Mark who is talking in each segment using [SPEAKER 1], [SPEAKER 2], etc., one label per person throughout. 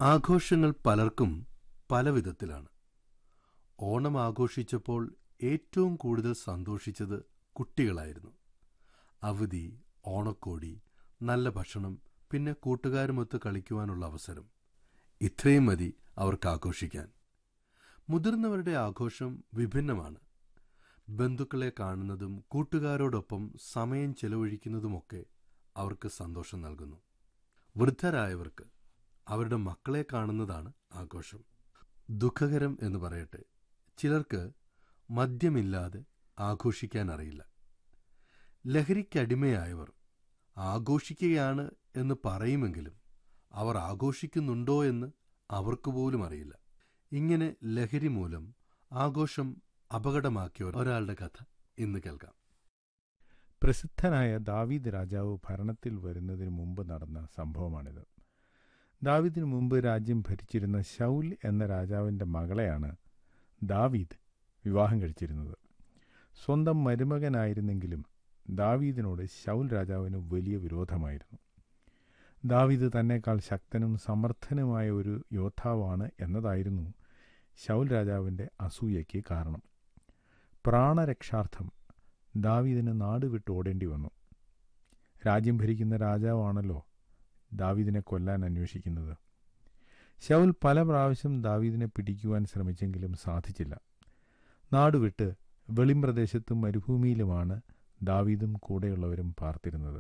[SPEAKER 1] ആഘോഷങ്ങൾ പലർക്കും പല വിധത്തിലാണ് ഓണം ആഘോഷിച്ചപ്പോൾ ഏറ്റവും കൂടുതൽ സന്തോഷിച്ചത് കുട്ടികളായിരുന്നു അവധി ഓണക്കോടി നല്ല ഭക്ഷണം പിന്നെ കൂട്ടുകാരുമൊത്ത് കളിക്കുവാനുള്ള അവസരം ഇത്രയും മതി അവർക്ക് ആഘോഷിക്കാൻ മുതിർന്നവരുടെ ആഘോഷം വിഭിന്നമാണ് ബന്ധുക്കളെ കാണുന്നതും കൂട്ടുകാരോടൊപ്പം സമയം ചെലവഴിക്കുന്നതുമൊക്കെ അവർക്ക് സന്തോഷം നൽകുന്നു വൃദ്ധരായവർക്ക് അവരുടെ മക്കളെ കാണുന്നതാണ് ആഘോഷം ദുഃഖകരം എന്ന് പറയട്ടെ ചിലർക്ക് മദ്യമില്ലാതെ ആഘോഷിക്കാൻ അറിയില്ല ലഹരിക്കടിമയായവർ ആഘോഷിക്കുകയാണ് എന്ന് പറയുമെങ്കിലും അവർ ആഘോഷിക്കുന്നുണ്ടോ എന്ന് അവർക്ക് പോലും അറിയില്ല ഇങ്ങനെ ലഹരി മൂലം ആഘോഷം അപകടമാക്കിയ ഒരാളുടെ കഥ ഇന്ന് കേൾക്കാം
[SPEAKER 2] പ്രസിദ്ധനായ ദാവീദ് രാജാവ് ഭരണത്തിൽ വരുന്നതിന് മുമ്പ് നടന്ന സംഭവമാണിത് ദാവീദിന് മുമ്പ് രാജ്യം ഭരിച്ചിരുന്ന ശൗൽ എന്ന രാജാവിൻ്റെ മകളെയാണ് ദാവീദ് വിവാഹം കഴിച്ചിരുന്നത് സ്വന്തം മരുമകനായിരുന്നെങ്കിലും ദാവീദിനോട് ശൗൽ രാജാവിന് വലിയ വിരോധമായിരുന്നു ദാവീദ് തന്നെക്കാൾ ശക്തനും സമർത്ഥനുമായ ഒരു യോദ്ധാവാണ് എന്നതായിരുന്നു ശൗൽ രാജാവിൻ്റെ അസൂയയ്ക്ക് കാരണം പ്രാണരക്ഷാർത്ഥം ദാവീദിന് നാട് വിട്ട് ഓടേണ്ടി വന്നു രാജ്യം ഭരിക്കുന്ന രാജാവാണല്ലോ ദാവീദിനെ കൊല്ലാൻ അന്വേഷിക്കുന്നത് ശൗൽ പല പ്രാവശ്യം ദാവീദിനെ പിടിക്കുവാൻ ശ്രമിച്ചെങ്കിലും സാധിച്ചില്ല നാടുവിട്ട് വെളിമ്പ്രദേശത്തും മരുഭൂമിയിലുമാണ് ദാവീദും കൂടെയുള്ളവരും പാർത്തിരുന്നത്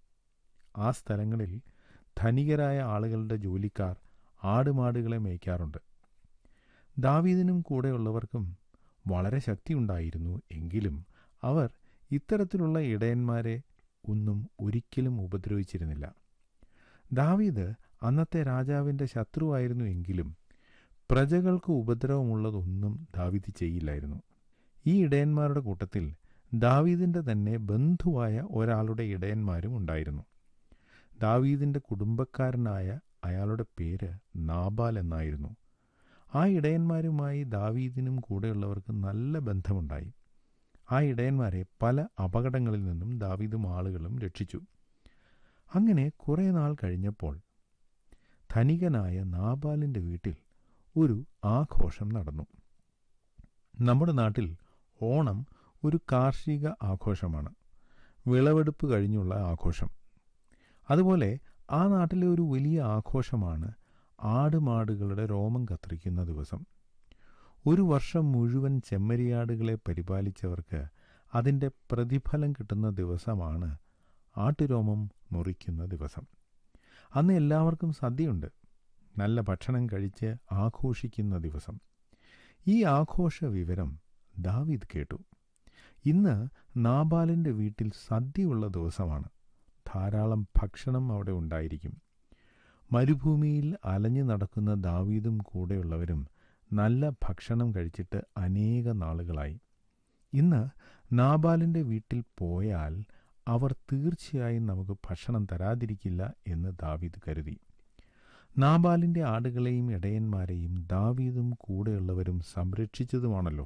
[SPEAKER 2] ആ സ്ഥലങ്ങളിൽ ധനികരായ ആളുകളുടെ ജോലിക്കാർ ആടുമാടുകളെ മേയ്ക്കാറുണ്ട് ദാവീദിനും കൂടെയുള്ളവർക്കും വളരെ ശക്തിയുണ്ടായിരുന്നു എങ്കിലും അവർ ഇത്തരത്തിലുള്ള ഇടയന്മാരെ ഒന്നും ഒരിക്കലും ഉപദ്രവിച്ചിരുന്നില്ല ദാവീദ് അന്നത്തെ രാജാവിൻ്റെ ശത്രുവായിരുന്നു എങ്കിലും പ്രജകൾക്ക് ഉപദ്രവമുള്ളതൊന്നും ദാവീദ് ചെയ്യില്ലായിരുന്നു ഈ ഇടയന്മാരുടെ കൂട്ടത്തിൽ ദാവീദിൻ്റെ തന്നെ ബന്ധുവായ ഒരാളുടെ ഇടയന്മാരും ഉണ്ടായിരുന്നു ദാവീദിൻ്റെ കുടുംബക്കാരനായ അയാളുടെ പേര് നാബാൽ എന്നായിരുന്നു ആ ഇടയന്മാരുമായി ദാവീദിനും കൂടെയുള്ളവർക്ക് നല്ല ബന്ധമുണ്ടായി ആ ഇടയന്മാരെ പല അപകടങ്ങളിൽ നിന്നും ദാവീദും ആളുകളും രക്ഷിച്ചു അങ്ങനെ കുറേ നാൾ കഴിഞ്ഞപ്പോൾ ധനികനായ നാബാലിൻ്റെ വീട്ടിൽ ഒരു ആഘോഷം നടന്നു നമ്മുടെ നാട്ടിൽ ഓണം ഒരു കാർഷിക ആഘോഷമാണ് വിളവെടുപ്പ് കഴിഞ്ഞുള്ള ആഘോഷം അതുപോലെ ആ നാട്ടിലെ ഒരു വലിയ ആഘോഷമാണ് ആടുമാടുകളുടെ രോമം കത്തിരിക്കുന്ന ദിവസം ഒരു വർഷം മുഴുവൻ ചെമ്മരിയാടുകളെ പരിപാലിച്ചവർക്ക് അതിൻ്റെ പ്രതിഫലം കിട്ടുന്ന ദിവസമാണ് ആട്ടുരോമം മുറിക്കുന്ന ദിവസം അന്ന് എല്ലാവർക്കും സദ്യയുണ്ട് നല്ല ഭക്ഷണം കഴിച്ച് ആഘോഷിക്കുന്ന ദിവസം ഈ ആഘോഷ വിവരം ദാവീദ് കേട്ടു ഇന്ന് നാബാലിൻ്റെ വീട്ടിൽ സദ്യയുള്ള ദിവസമാണ് ധാരാളം ഭക്ഷണം അവിടെ ഉണ്ടായിരിക്കും മരുഭൂമിയിൽ അലഞ്ഞു നടക്കുന്ന ദാവീദും കൂടെയുള്ളവരും നല്ല ഭക്ഷണം കഴിച്ചിട്ട് അനേക നാളുകളായി ഇന്ന് നാബാലിൻ്റെ വീട്ടിൽ പോയാൽ അവർ തീർച്ചയായും നമുക്ക് ഭക്ഷണം തരാതിരിക്കില്ല എന്ന് ദാവീദ് കരുതി നാബാലിൻ്റെ ആടുകളെയും ഇടയന്മാരെയും ദാവീദും കൂടെയുള്ളവരും സംരക്ഷിച്ചതുമാണല്ലോ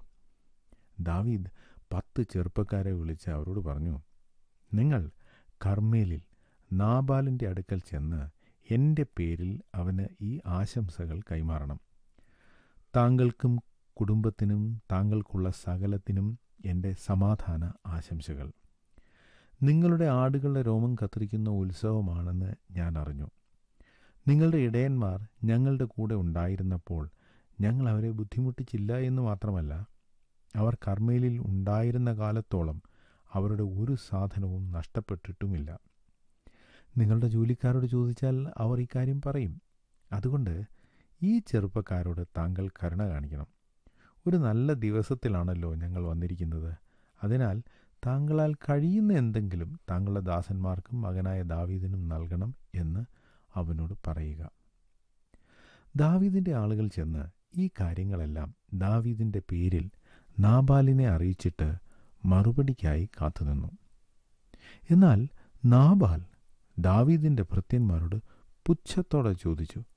[SPEAKER 2] ദാവീദ് പത്ത് ചെറുപ്പക്കാരെ വിളിച്ച് അവരോട് പറഞ്ഞു നിങ്ങൾ കർമ്മേലിൽ നാബാലിൻ്റെ അടുക്കൽ ചെന്ന് എൻ്റെ പേരിൽ അവന് ഈ ആശംസകൾ കൈമാറണം താങ്കൾക്കും കുടുംബത്തിനും താങ്കൾക്കുള്ള സകലത്തിനും എൻ്റെ സമാധാന ആശംസകൾ നിങ്ങളുടെ ആടുകളുടെ രോമം കത്തിരിക്കുന്ന ഉത്സവമാണെന്ന് ഞാൻ അറിഞ്ഞു നിങ്ങളുടെ ഇടയന്മാർ ഞങ്ങളുടെ കൂടെ ഉണ്ടായിരുന്നപ്പോൾ ഞങ്ങൾ അവരെ ബുദ്ധിമുട്ടിച്ചില്ല എന്ന് മാത്രമല്ല അവർ കർമ്മയിലിൽ ഉണ്ടായിരുന്ന കാലത്തോളം അവരുടെ ഒരു സാധനവും നഷ്ടപ്പെട്ടിട്ടുമില്ല നിങ്ങളുടെ ജോലിക്കാരോട് ചോദിച്ചാൽ അവർ ഇക്കാര്യം പറയും അതുകൊണ്ട് ഈ ചെറുപ്പക്കാരോട് താങ്കൾ കരുണ കാണിക്കണം ഒരു നല്ല ദിവസത്തിലാണല്ലോ ഞങ്ങൾ വന്നിരിക്കുന്നത് അതിനാൽ താങ്കളാൽ കഴിയുന്ന എന്തെങ്കിലും താങ്കളുടെ ദാസന്മാർക്കും മകനായ ദാവീദിനും നൽകണം എന്ന് അവനോട് പറയുക ദാവീദിൻ്റെ ആളുകൾ ചെന്ന് ഈ കാര്യങ്ങളെല്ലാം ദാവീദിൻ്റെ പേരിൽ നാബാലിനെ അറിയിച്ചിട്ട് മറുപടിക്കായി കാത്തുനിന്നു എന്നാൽ നാബാൽ ദാവീദിൻ്റെ ഭൃത്യന്മാരോട് പുച്ഛത്തോടെ ചോദിച്ചു